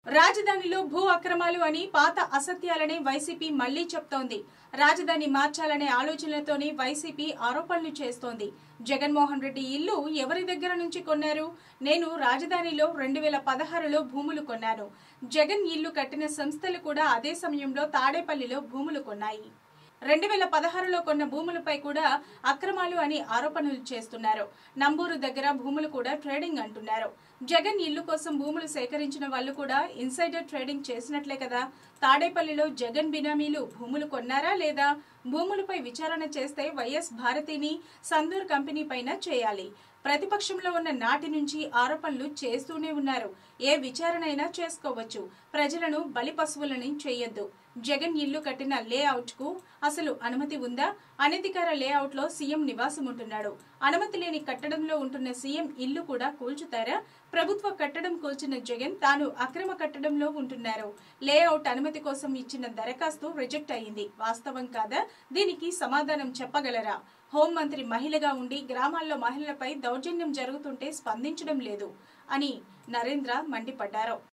రాజధానిలో భూ అక్రమాలు అని పాత అసత్యాలనే వైసీపీ మళ్లీ చెప్తోంది రాజధాని మార్చాలనే ఆలోచనలతోనే వైసీపీ ఆరోపణలు చేస్తోంది జగన్మోహన్ రెడ్డి ఇల్లు ఎవరి దగ్గర నుంచి కొన్నారు నేను రాజధానిలో రెండు వేల పదహారులో భూములు కొన్నాను జగన్ ఇల్లు కట్టిన సంస్థలు కూడా అదే సమయంలో తాడేపల్లిలో భూములు కొన్నాయి రెండు వేల పదహారులో కొన్న భూములపై కూడా అక్రమాలు అని ఆరోపణలు చేస్తున్నారు నంబూరు దగ్గర భూములు కూడా ట్రేడింగ్ అంటున్నారు జగన్ ఇల్లు కోసం భూములు సేకరించిన వాళ్ళు కూడా ఇన్సైడర్ ట్రేడింగ్ చేసినట్లే కదా తాడేపల్లిలో జగన్ బినామీలు భూములు కొన్నారా లేదా భూములపై విచారణ చేస్తే వైఎస్ భారతిని సందూర్ కంపెనీ పైన చేయాలి ప్రతిపక్షంలో ఉన్న నాటి నుంచి ఆరోపణలు చేస్తూనే ఉన్నారు ఏ విచారణ అయినా చేసుకోవచ్చు ప్రజలను బలి పశువులని చేయొద్దు జగన్ ఇల్లు కట్టిన లేఅవుట్ కు అసలు అనుమతి ఉందా అనధికార లేఅవుట్ లో సీఎం నివాసం ఉంటున్నాడు అనుమతి లేని కట్టడంలో ఉంటున్న సీఎం ఇల్లు కూడా కూల్చుతారా ప్రభుత్వ కట్టడం కూల్చిన జగన్ తాను అక్రమ కట్టడంలో ఉంటున్నారు లేఅవుట్ అనుమతి కోసం ఇచ్చిన దరఖాస్తు రిజెక్ట్ అయింది వాస్తవం కాదా దీనికి సమాధానం చెప్పగలరా హోంమంత్రి మహిళగా ఉండి గ్రామాల్లో మహిళలపై దౌర్జన్యం జరుగుతుంటే స్పందించడం లేదు అని నరేంద్ర మండిపడ్డారు